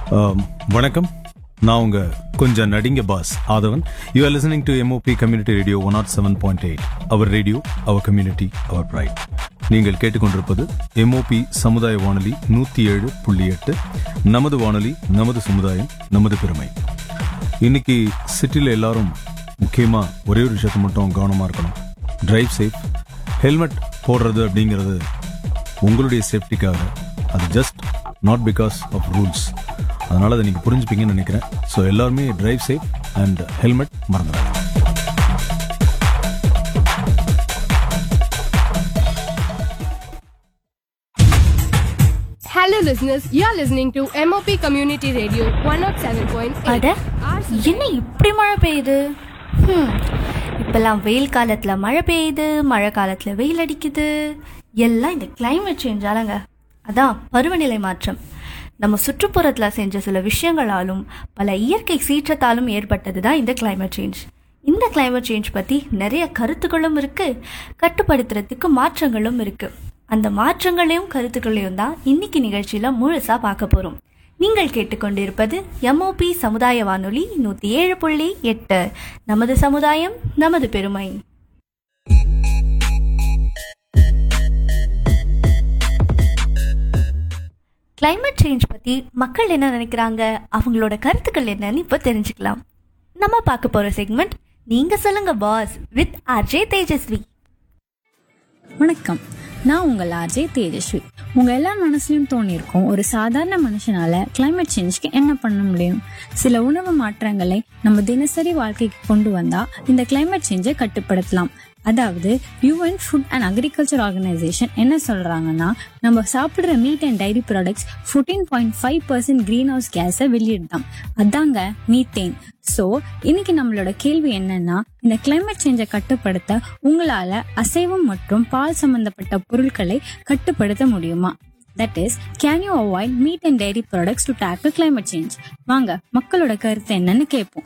Um, வணக்கம் நான் உங்க கொஞ்சம் நடிங்க boss Aadhavan you are listening to MOP community radio one not seven point eight our radio our community our pride நீங்கள் கேட்டுக்கொண்டிருப்பது எம்ஓபி சமுதாய வானொலி நூற்றி ஏழு புள்ளி எட்டு நமது வானொலி நமது சமுதாயம் நமது பெருமை இன்னைக்கு சிட்டியில் எல்லாரும் முக்கியமாக ஒரே ஒரு விஷயத்தை மட்டும் கவனமாக இருக்கணும் டிரைவ் சேஃப் ஹெல்மெட் போடுறது அப்படிங்கிறது உங்களுடைய சேஃப்டிக்காக அது just not because of rules அதனால அதை நீங்கள் புரிஞ்சுப்பீங்கன்னு நினைக்கிறேன் ஸோ எல்லாருமே டிரைவ் சேஃப் அண்ட் ஹெல்மெட் மறந்துடாங்க Hello, listeners. You are listening to MOP Community Radio 107.8. அட என்ன இப்படி மழை பெய்யுது ஹம், இப்பெல்லாம் வெயில் காலத்துல மழை பெய்யுது மழை காலத்துல வெயில் அடிக்குது எல்லாம் இந்த climate சேஞ்சாலங்க அதான் பருவநிலை மாற்றம் நம்ம சுற்றுப்புறத்துல செஞ்ச சில விஷயங்களாலும் பல இயற்கை சீற்றத்தாலும் ஏற்பட்டது தான் இந்த climate சேஞ்ச் இந்த climate சேஞ்ச் பத்தி நிறைய கருத்துக்களும் இருக்கு கட்டுப்படுத்துறதுக்கு மாற்றங்களும் இருக்கு அந்த மாற்றங்களையும் கருத்துக்களையும் தான் இன்னைக்கு நிகழ்ச்சியில முழுசா பார்க்க போறோம் நீங்கள் கேட்டுக்கொண்டிருப்பது எம்ஓபி சமுதாய வானொலி நூத்தி ஏழு புள்ளி எட்டு நமது சமுதாயம் நமது பெருமை climate சேஞ்ச் பத்தி மக்கள் என்ன நினைக்கிறாங்க அவங்களோட கருத்துக்கள் என்னன்னு இப்போ தெரிஞ்சுக்கலாம் நம்ம பார்க்க போற செக்மெண்ட் நீங்க சொல்லுங்க பாஸ் வித் ஆர்ஜே தேஜஸ்வி வணக்கம் நான் உங்கள் ஆர்ஜே தேஜஸ்வி உங்க எல்லா மனசுலயும் தோணியிருக்கும் ஒரு சாதாரண மனுஷனால climate சேஞ்ச்க்கு என்ன பண்ண முடியும் சில உணவு மாற்றங்களை நம்ம தினசரி வாழ்க்கைக்கு கொண்டு வந்தா இந்த climate சேஞ்சை கட்டுப்படுத்தலாம் அதாவது UN food and agriculture organisation என்ன சொல்றாங்கன்னா நம்ம சாப்பிடுற meat and dairy products fourteen point five percent greenhouse கேஸை வெளியிடுதாம் அதாங்க மீத்தேன் ஸோ இன்னைக்கு நம்மளோட கேள்வி என்னன்னா இந்த climate சேஞ்சை கட்டுப்படுத்த உங்களால அசைவம் மற்றும் பால் சம்பந்தப்பட்ட பொருட்களை கட்டுப்படுத்த முடியுமா that is can you avoid meat and dairy products to tackle climate change வாங்க மக்களோட கருத்து என்னன்னு கேட்போம்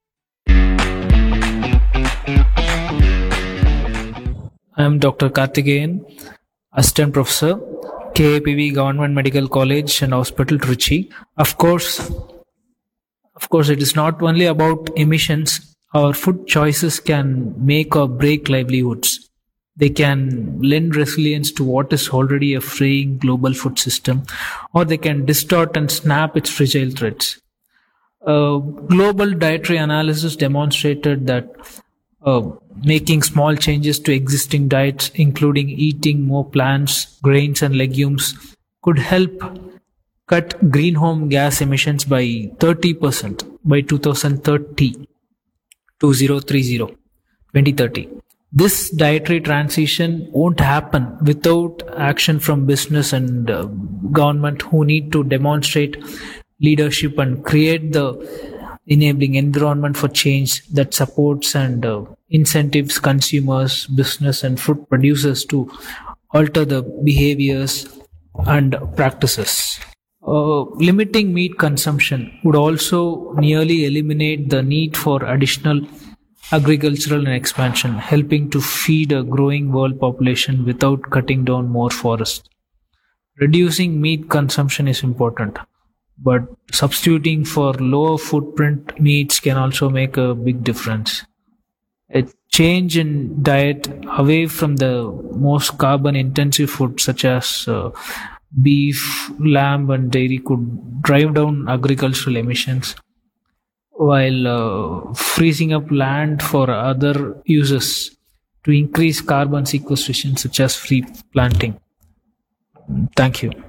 I am Dr. Karthikeyan, Assistant Professor, KAPV Government Medical College and Hospital, Trichy. Of course, of course, it is not only about emissions. Our food choices can make or break livelihoods. They can lend resilience to what is already a fraying global food system, or they can distort and snap its fragile threads. Uh, global dietary analysis demonstrated that uh, making small changes to existing diets, including eating more plants, grains, and legumes, could help cut greenhouse gas emissions by 30% by 2030. 2030 2030 this dietary transition won't happen without action from business and uh, government who need to demonstrate leadership and create the enabling environment for change that supports and uh, incentives consumers business and food producers to alter the behaviors and practices uh, limiting meat consumption would also nearly eliminate the need for additional agricultural and expansion, helping to feed a growing world population without cutting down more forests. Reducing meat consumption is important, but substituting for lower footprint meats can also make a big difference. A change in diet away from the most carbon intensive food such as uh, beef, lamb, and dairy could drive down agricultural emissions while uh, freezing up land for other uses to increase carbon sequestration, such as free planting. Thank you.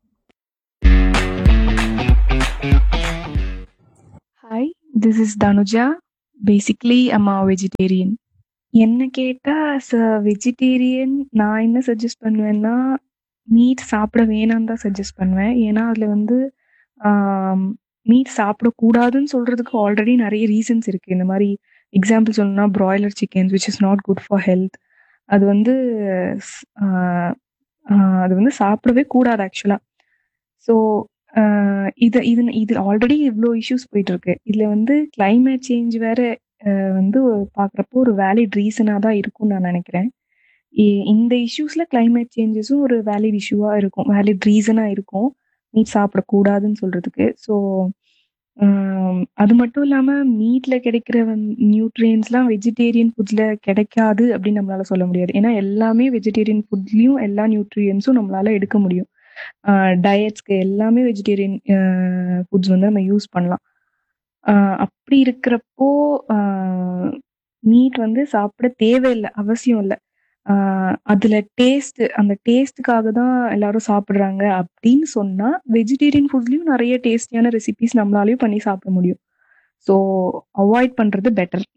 Hi this is Tanuja basically அம்மா vegetarian என்ன கேட்டால் ச vegetarian நான் என்ன suggest பண்ணுவேன்னா meet சாப்பிட வேணான்னு தான் சஜஸ்ட் பண்ணுவேன் ஏன்னா அதில் வந்து மீட் சாப்பிடக்கூடாதுன்னு சொல்கிறதுக்கு ஆல்ரெடி நிறைய ரீசன்ஸ் இருக்குது இந்த மாதிரி எக்ஸாம்பிள் சொல்லணும்னா broiler chickens which is not good for health அது வந்து ஸ்- ஆஹ் ஆஹ் அது வந்து சாப்பிடவே கூடாது ஆக்சுவலாக ஸோ இது இது இது ஆல்ரெடி இவ்வளோ இஷ்யூஸ் போயிட்டு இருக்கு இதில் வந்து climate சேஞ்ச் வேற ஆஹ் வந்து பார்க்குறப்போ ஒரு வேலிட் ரீசனாக தான் இருக்கும்னு நான் நினைக்கிறேன் இ- இந்த இஷ்யூஸில் climate சேஞ்சஸும் ஒரு வேலிட் இஷ்யூவாக இருக்கும் வேலிட் ரீசனாக இருக்கும் மீட் சாப்பிடக்கூடாதுன்னு சொல்றதுக்கு ஸோ அது மட்டும் இல்லாம மீட்ல கிடைக்கிற நியூட்ரியன்ஸ்லாம் வெஜிடேரியன் ஃபுட்ஸ்ல கிடைக்காது அப்படின்னு நம்மளால சொல்ல முடியாது ஏன்னா எல்லாமே வெஜிடேரியன் ஃபுட்லயும் எல்லா நியூட்ரியன்ஸும் நம்மளால எடுக்க முடியும் டயட்ஸ்க்கு எல்லாமே வெஜிடேரியன் ஃபுட்ஸ் வந்து நம்ம யூஸ் பண்ணலாம் ஆஹ் அப்படி இருக்கிறப்போ மீட் வந்து சாப்பிட தேவையில்லை அவசியம் இல்லை ஆஹ் அதுல டேஸ்ட் அந்த டேஸ்ட்டுக்காக தான் எல்லாரும் சாப்பிடுறாங்க அப்படின்னு சொன்னா வெஜிடேரியன் ஃபுட்லயும் நிறைய டேஸ்டியான ரெசிபிஸ் நம்மளாலயும் பண்ணி சாப்பிட முடியும் ஸோ அவாய்ட் பண்றது பெட்டர்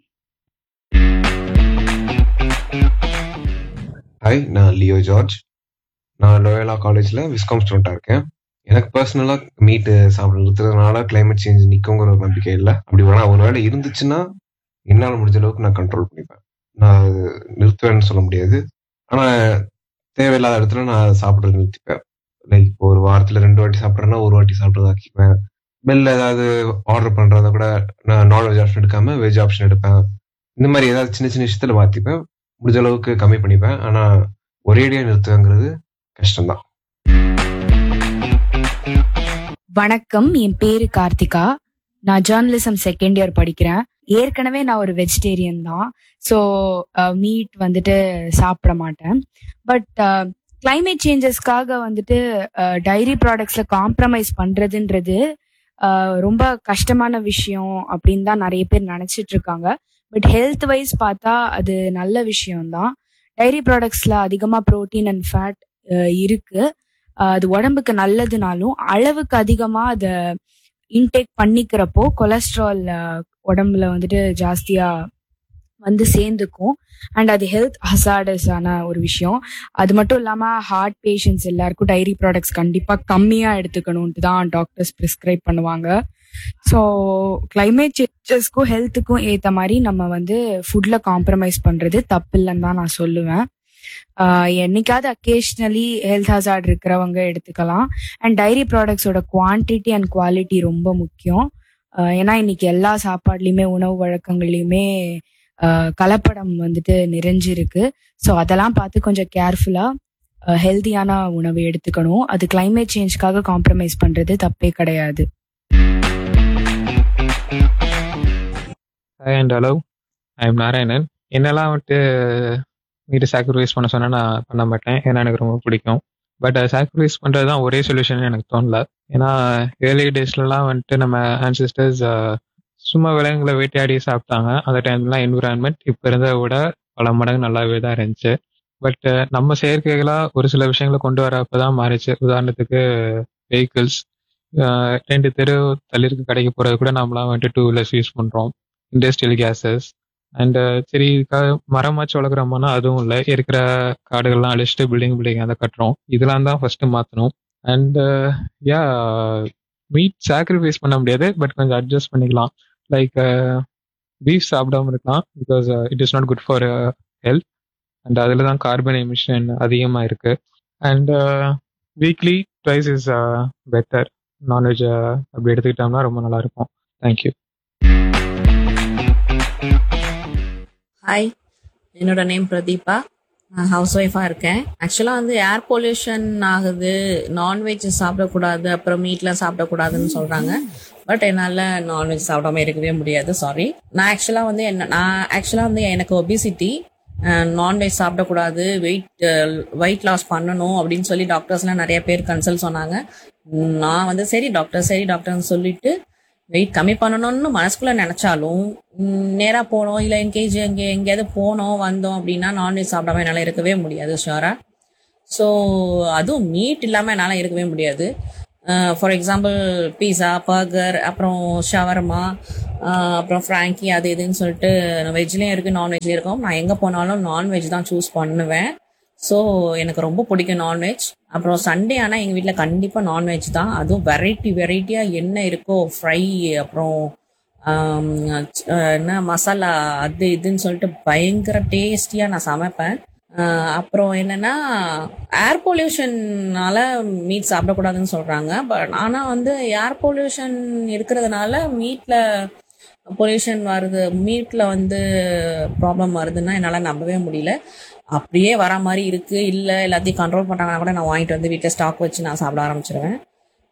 ஹாய் நான் லியோ ஜார்ஜ் நான் லோயலா காலேஜில் விஸ்காம் ஸ்டூடெண்ட்டாக இருக்கேன் எனக்கு பர்சனலாக மீட்டு சாப்பிட நிறுத்துறதுனால கிளைமேட் சேஞ்ச் நிற்குங்கிற ஒரு நம்பிக்கை இல்லை அப்படி வேணா ஒரு வேளை இருந்துச்சுன்னா என்னால் முடிஞ்ச அளவுக்கு நான் கண்ட்ரோல் பண்ணிப்பேன் நான் அது நிறுத்துவேன்னு சொல்ல முடியாது ஆனால் தேவையில்லாத இடத்துல நான் சாப்பிட்றது நிறுத்திப்பேன் லைக் இப்போ ஒரு வாரத்தில் ரெண்டு வாட்டி சாப்பிட்றேன்னா ஒரு வாட்டி சாப்பிட்றது ஆக்கிக்குவேன் வெளில ஏதாவது ஆர்டர் பண்ணுறத கூட நான் நான்வெஜ் ஆப்ஷன் எடுக்காம வெஜ் ஆப்ஷன் எடுப்பேன் இந்த மாதிரி ஏதாவது சின்ன சின்ன விஷயத்துல மாற்றிப்பேன் முடிஞ்ச அளவுக்கு கம்மி பண்ணிப்பேன் ஆனால் ஒரேடியாக நிறுத்துவேங்கிறது கஷ்டம்தான் வணக்கம் என் பேரு கார்த்திகா நான் ஜேர்னலிசம் செகண்ட் இயர் படிக்கிறேன் ஏற்கனவே நான் ஒரு வெஜிடேரியன் தான் ஸோ மீட் வந்துட்டு சாப்பிட மாட்டேன் பட் climate சேஞ்சஸ்க்காக வந்துட்டு டைரி ப்ராடக்ட்ஸ்ல காம்ப்ரமைஸ் பண்றதுன்றது அஹ், ரொம்ப கஷ்டமான விஷயம் அப்படின்னு தான் நிறைய பேர் நினைச்சிட்டு இருக்காங்க பட் ஹெல்த் வைஸ் பார்த்தா அது நல்ல விஷயம்தான் டைரி ப்ராடக்ட்ஸ்ல அதிகமாக ப்ரோட்டீன் அண்ட் ஃபேட் இருக்கு அஹ், அது உடம்புக்கு நல்லதுனாலும் அளவுக்கு அதிகமா அதை இன்டேக் பண்ணிக்கிறப்போ கொலஸ்ட்ரால் உடம்புல வந்துட்டு ஜாஸ்தியா வந்து சேர்ந்துக்கும் அண்ட் அது ஹெல்த் ஹசார்டஸான ஒரு விஷயம் அது மட்டும் இல்லாம ஹார்ட் பேஷண்ட்ஸ் எல்லாருக்கும் டைரி ப்ராடக்ட்ஸ் கண்டிப்பா கம்மியா எடுத்துக்கணும்ட்டு தான் டாக்டர்ஸ் ப்ரிஸ்கிரைப் பண்ணுவாங்க ஸோ climate சேஞ்சஸ்க்கும் ஹெல்த்துக்கும் ஏற்ற மாதிரி நம்ம வந்து ஃபுட்ல காம்ப்ரமைஸ் பண்றது தப்பு இல்லைன்னு தான் நான் சொல்லுவேன் ஆஹ் என்னைக்காவது அக்கேஷ்னலி ஹெல்த் ஹசார்ட் இருக்கிறவங்க எடுத்துக்கலாம் அண்ட் டைரி ப்ராடக்ட்ஸோட குவான்டிட்டி அண்ட் குவாலிட்டி ரொம்ப முக்கியம் ஆஹ் ஏன்னா இன்னைக்கு எல்லா சாப்பாடுலையுமே உணவு வழக்கங்கள்லையுமே ஆஹ் கலப்படம் வந்துட்டு நிறைஞ்சிருக்கு ஸோ அதெல்லாம் பார்த்து கொஞ்சம் கேர்ஃபுல்லாக ஹெல்த்தியான உணவு எடுத்துக்கணும் அது climate சேஞ்ச்க்காக காம்ப்ரமைஸ் பண்றது தப்பே கிடையாது hi and hello I am Narayanan என்னெல்லாம் வந்துட்டு மீட்டு சாக்ரிஃபைஸ் பண்ண சொன்னா நான் பண்ண மாட்டேன் ஏன்னா எனக்கு ரொம்ப பிடிக்கும் பட் அதை சாக்ரிஃபைஸ் பண்ணுறது தான் ஒரே சொல்யூஷன் எனக்கு தோணல ஏன்னா ஏர்லி டேஸ்லலாம் வந்துட்டு நம்ம ஆன்சிஸ்டர்ஸ் சும்மா விலங்குகளை வேட்டையாடி சாப்பிட்டாங்க அந்த டைம்லாம் என்விரான்மெண்ட் இப்போ இருந்ததை விட பல மடங்கு நல்லாவே தான் இருந்துச்சு பட் நம்ம செயற்கைகளாக ஒரு சில விஷயங்களை கொண்டு வரப்போ தான் மாறிச்சு உதாரணத்துக்கு வெஹிக்கிள்ஸ் ரெண்டு தெரு தள்ளிருக்கு கடைக்கு போகிறது கூட நம்மளாம் வந்துட்டு டூ வீலர்ஸ் யூஸ் பண்ணுறோம் இண்டஸ்ட்ரியல் கேஸஸ் அண்ட் சரி இதுக்காக மரமாச்சு வளர்க்குறோம்னா அதுவும் இல்லை இருக்கிற காடுகள்லாம் அழிச்சிட்டு பில்டிங் பில்டிங் அதை கட்டுறோம் இதெல்லாம் தான் ஃபர்ஸ்ட் மாற்றணும் அண்ட் யா மீட் சாக்ரிஃபைஸ் பண்ண முடியாது பட் கொஞ்சம் அட்ஜஸ்ட் பண்ணிக்கலாம் லைக் பீஃப் சாப்பிடாம இருக்கலாம் because it is not good for health and அதில் தான் கார்பன் எமிஷன் அதிகமாக இருக்கு and weekly twice is better non veg அப்படி எடுத்துக்கிட்டோம்னா ரொம்ப நல்லா இருக்கும் தேங்க்யூ ஹாய் என்னோட நேம் பிரதீபா நான் ஹவுஸ் ஒய்ஃபாக இருக்கேன் ஆக்சுவலாக வந்து ஏர் பொல்யூஷன் ஆகுது நான்வெஜ் சாப்பிடக்கூடாது அப்புறம் மீட்லாம் சாப்பிடக்கூடாதுன்னு சொல்கிறாங்க பட் என்னால் நான்வெஜ் சாப்பிடாம இருக்கவே முடியாது சாரி நான் ஆக்சுவலாக வந்து என்ன நான் ஆக்சுவலாக வந்து எனக்கு ஒபிசிட்டி நான்வெஜ் சாப்பிடக்கூடாது வெயிட் வெயிட் லாஸ் பண்ணணும் அப்படின்னு சொல்லி டாக்டர்ஸ்லாம் நிறைய பேர் கன்சல்ட் சொன்னாங்க நான் வந்து சரி டாக்டர் சரி டாக்டர்னு சொல்லிட்டு வெயிட் கம்மி பண்ணணும்னு மனசுக்குள்ள நினைச்சாலும் நேராக போனோம் இல்லை என்கேஜ் எங்கே எங்கேயாவது போனோம் வந்தோம் அப்படின்னா நான்வெஜ் சாப்பிடாம என்னால் இருக்கவே முடியாது ஷுவரா ஸோ அதுவும் மீட் இல்லாமல் என்னால் இருக்கவே முடியாது ஃபார் எக்ஸாம்பிள் பீஸா பர்கர் அப்புறம் ஷவர்மா அப்புறம் ஃப்ராங்கி அது இதுன்னு சொல்லிட்டு வெஜ்லேயும் இருக்குது நான்வெஜ்லேயும் இருக்கும் நான் எங்கே போனாலும் நான்வெஜ் தான் சூஸ் பண்ணுவேன் ஸோ எனக்கு ரொம்ப பிடிக்கும் நான்வெஜ் அப்புறம் சண்டே ஆனால் எங்கள் வீட்டில் கண்டிப்பாக நான்வெஜ் தான் அதுவும் வெரைட்டி வெரைட்டியாக என்ன இருக்கோ ஃப்ரை அப்புறம் ஆம், அஹ், என்ன மசாலா அது இதுன்னு சொல்லிட்டு பயங்கர டேஸ்டியாக நான் சமைப்பேன் அஹ், அப்புறம் என்னன்னா ஏர் பொல்யூஷன்னால மீட் சாப்பிடக்கூடாதுன்னு சொல்கிறாங்க பட் ஆனால் வந்து ஏர் பொல்யூஷன் இருக்கிறதுனால மீட்டில் பொல்யூஷன் வருது மீட்டில் வந்து ப்ராப்ளம் வருதுன்னா என்னால் நம்பவே முடியல அப்படியே வர மாதிரி இருக்கு இல்லை எல்லாத்தையும் கண்ட்ரோல் பண்ணுறாங்கன்னா கூட நான் வாங்கிட்டு வந்து வீட்டில் ஸ்டாக் வச்சு நான் சாப்பிட ஆரம்பிச்சிருவேன்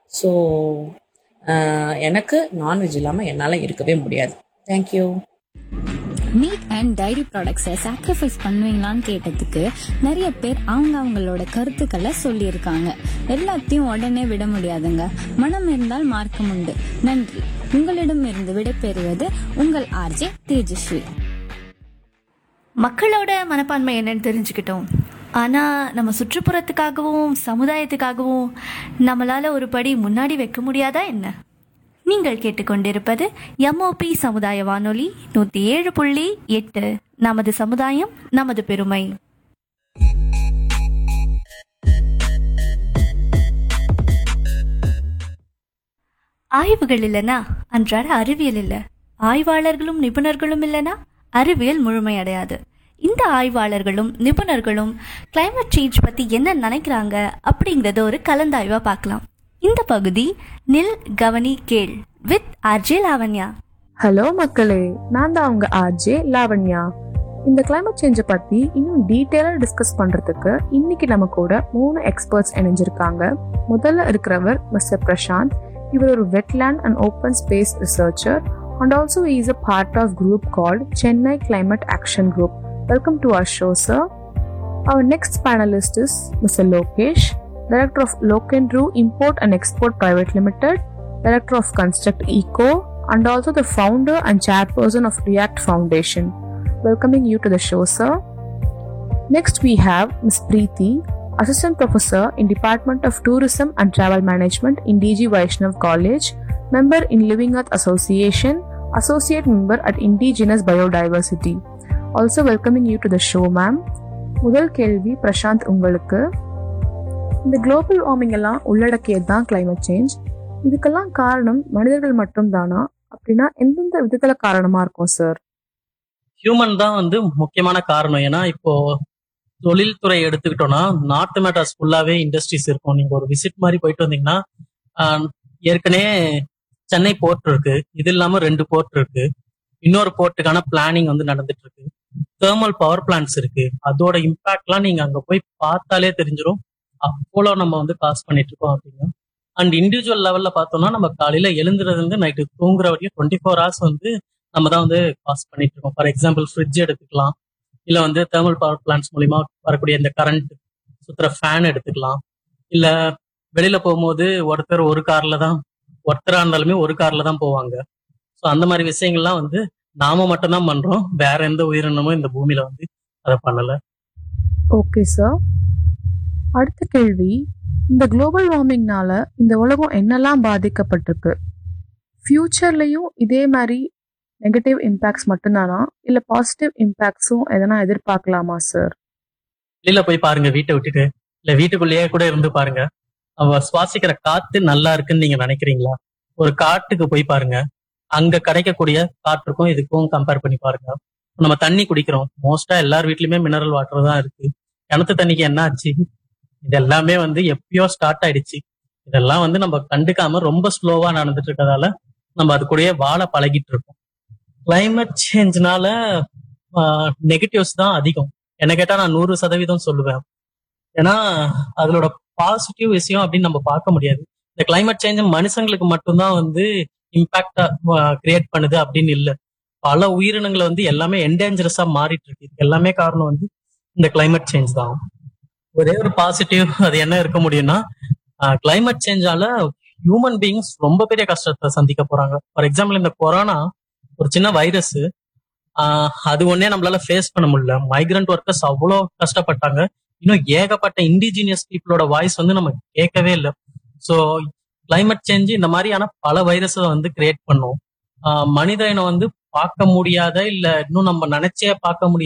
ஸோ எனக்கு நான்வெஜ் இல்லாமல் என்னால் இருக்கவே முடியாது தேங்க்யூ மீட் அண்ட் டைரி ப்ராடக்ட்ஸை சாக்ரிஃபைஸ் பண்ணுவீங்களான்னு கேட்டதுக்கு நிறைய பேர் அவங்க அவங்களோட கருத்துக்களை சொல்லியிருக்காங்க எல்லாத்தையும் உடனே விட முடியாதுங்க மனம் இருந்தால் மார்க்கம் உண்டு நன்றி உங்களிடமிருந்து விடைபெறுவது உங்கள் ஆர்ஜே தேஜஸ்வி மக்களோட மனப்பான்மை என்னன்னு தெரிஞ்சுக்கிட்டோம் ஆனால் நம்ம சுற்றுப்புறத்துக்காகவும் சமுதாயத்துக்காகவும் நம்மளால் ஒரு படி முன்னாடி வைக்க முடியாதா என்ன நீங்கள் கேட்டுக்கொண்டிருப்பது எம்ஓபி சமுதாய வானொலி நூற்றி ஏழு புள்ளி எட்டு நமது சமுதாயம் நமது பெருமை ஆய்வுகள் இல்லைனா அன்றாட அறிவியல் இல்லை ஆய்வாளர்களும் நிபுணர்களும் இல்லைனா அறிவியல் முழுமையடையாது இந்த ஆய்வாளர்களும் நிபுணர்களும் climate சேஞ்ச் பற்றி என்ன நினைக்கிறாங்க அப்படிங்கிறத ஒரு கலந்தாய்வாக பார்க்கலாம் இந்த பகுதி நில் கவனி கேள் வித் ஆர்ஜே லாவண்யா ஹலோ மக்களே நான் தான் உங்க ஆர்ஜே லாவண்யா இந்த climate சேஞ்சை பத்தி இன்னும் டீட்டெயிலாக டிஸ்கஸ் பண்றதுக்கு இன்னைக்கு நம்ம கூட மூணு எக்ஸ்பர்ட்ஸ் இணைஞ்சிருக்காங்க முதல்ல இருக்கிறவர் மிஸ்டர் பிரசாந்த் இவர் ஒரு wetland and open space researcher and also is a part of group called Chennai climate action group welcome to our show sir Our next panelist is Mr. Lokesh, Director of Lokendru Import and Export Private Limited, Director of Construct Eco, and also the founder and chairperson of React Foundation. Welcoming you to the show, sir. Next, we have Ms. Preeti, Assistant Professor in Department of Tourism and Travel Management in DG Vaishnav College, member in Living Earth Association, associate member at Indigenous Biodiversity. Also welcoming you to the show, ma'am. முதல் கேள்வி பிரசாந்த் உங்களுக்கு இந்த global warming எல்லாம் உள்ளடக்கியது தான் climate change இதுக்கெல்லாம் காரணம் மனிதர்கள் மட்டும்தானா அப்படின்னா எந்தெந்த விதத்துல காரணமா இருக்கும் சார் ஹியூமன் தான் வந்து முக்கியமான காரணம் ஏன்னா இப்போ தொழில்துறை எடுத்துக்கிட்டோம்னா நார்த் மெட்ராஸ் ஃபுல்லாவே இண்டஸ்ட்ரீஸ் இருக்கும் நீங்க ஒரு விசிட் மாதிரி போயிட்டு வந்தீங்கன்னா ஆஹ், ஏற்கனவே சென்னை போர்ட் இருக்கு இது இல்லாம ரெண்டு போர்ட் இருக்கு இன்னொரு போர்ட்டுக்கான பிளானிங் வந்து நடந்துட்டு இருக்கு தேர்மல் பவர் பிளான்ட்ஸ் இருக்கு அதோட இம்பாக்ட்லாம் நீங்க அங்க போய் பார்த்தாலே தெரிஞ்சிரும் அவ்வளோ நம்ம வந்து காசு பண்ணிட்டு இருக்கோம் அப்படின்னு அண்ட் இண்டிவிஜுவல் லெவல்ல பார்த்தோம்னா நம்ம காலையில எழுந்துறது இருந்து நைட்டு தூங்குற வரையும் டுவெண்ட்டி ஃபோர் ஹவர்ஸ் வந்து நம்ம தான் வந்து காசு பண்ணிட்டு இருக்கோம் ஃபார் எக்ஸாம்பிள் ஃப்ரிட்ஜ் எடுத்துக்கலாம் இல்ல வந்து தேர்மல் பவர் பிளான்ட்ஸ் மூலியமா வரக்கூடிய இந்த கரண்ட் சுத்துற ஃபேன் எடுத்துக்கலாம் இல்ல வெளியில போகும்போது ஒருத்தர் ஒரு கார்ல தான் ஒருத்தரா இருந்தாலுமே ஒரு கார்ல தான் போவாங்க ஸோ அந்த மாதிரி விஷயங்கள்லாம் வந்து நாம மட்டும்தான் பண்றோம் வேற எந்த உயிரினமும் இந்த பூமியில வந்து அதை பண்ணல ஓகே சார் அடுத்த கேள்வி இந்த குளோபல் வார்மிங்னால இந்த உலகம் என்னெல்லாம் பாதிக்கப்பட்டிருக்கு ஃபியூச்சர்லயும் இதே மாதிரி நெகட்டிவ் இம்பாக்ட்ஸ் மட்டும்தானா இல்ல பாசிட்டிவ் இம்பாக்ட்ஸும் எதனா எதிர்பார்க்கலாமா சார் வெளியில போய் பாருங்க வீட்டை விட்டுட்டு இல்ல வீட்டுக்குள்ளேயே கூட இருந்து பாருங்க அவ சுவாசிக்கிற காத்து நல்லா இருக்குன்னு நீங்க நினைக்கிறீங்களா ஒரு காட்டுக்கு போய் பாருங்க அங்க கிடைக்கக்கூடிய காற்றுக்கும் இதுக்கும் கம்பேர் பண்ணி பாருங்க நம்ம தண்ணி குடிக்கிறோம் மோஸ்டா எல்லார் வீட்லயுமே மினரல் வாட்டர் தான் இருக்கு கிணத்து தண்ணிக்கு என்ன ஆச்சு இது எல்லாமே வந்து எப்பயோ ஸ்டார்ட் ஆயிடுச்சு இதெல்லாம் வந்து நம்ம கண்டுக்காம ரொம்ப ஸ்லோவா நடந்துட்டு இருக்கறதால நம்ம அது கூடயே வாழ பழகிட்டு இருக்கோம் climate சேஞ்ச்னால நெகட்டிவ்ஸ் தான் அதிகம் என்ன கேட்டா நான் நூறு சதவீதம் சொல்லுவேன் ஏன்னா அதனோட பாசிட்டிவ் விஷயம் அப்படின்னு நம்ம பார்க்க முடியாது இந்த climate சேஞ்ச் மனுஷங்களுக்கு மட்டும்தான் வந்து இம்பாக்டா கிரியேட் பண்ணுது அப்படின்னு இல்ல பல உயிரினங்களை வந்து எல்லாமே என்டேஞ்சரஸா மாறிட்டு இருக்கு இதுக்கு எல்லாமே காரணம் வந்து இந்த climate சேஞ்ச் தான் ஒரே ஒரு பாசிட்டிவ் அது என்ன இருக்க முடியும்னா climate சேஞ்சால ஹியூமன் பீயிங்ஸ் ரொம்ப பெரிய கஷ்டத்தை சந்திக்க போறாங்க ஃபார் எக்ஸாம்பிள் இந்த கொரோனா ஒரு சின்ன வைரஸ் அது ஒன்னே நம்மளால ஃபேஸ் பண்ண முடியல மைக்ரண்ட் ஒர்க்கர்ஸ் அவ்வளோ கஷ்டப்பட்டாங்க இன்னும் ஏகப்பட்ட இண்டிஜினியஸ் பீப்புளோட வாய்ஸ் வந்து நம்ம கேட்கவே இல்லை ஸோ climate சேஞ்ச் இந்த மாதிரியான பல வைரஸை வந்து கிரியேட் பண்ணும் ஆஹ் மனித இனம் வந்து பார்க்க முடியாத இல்ல இன்னும் நம்ம நினைச்சே பார்க்க முடியாத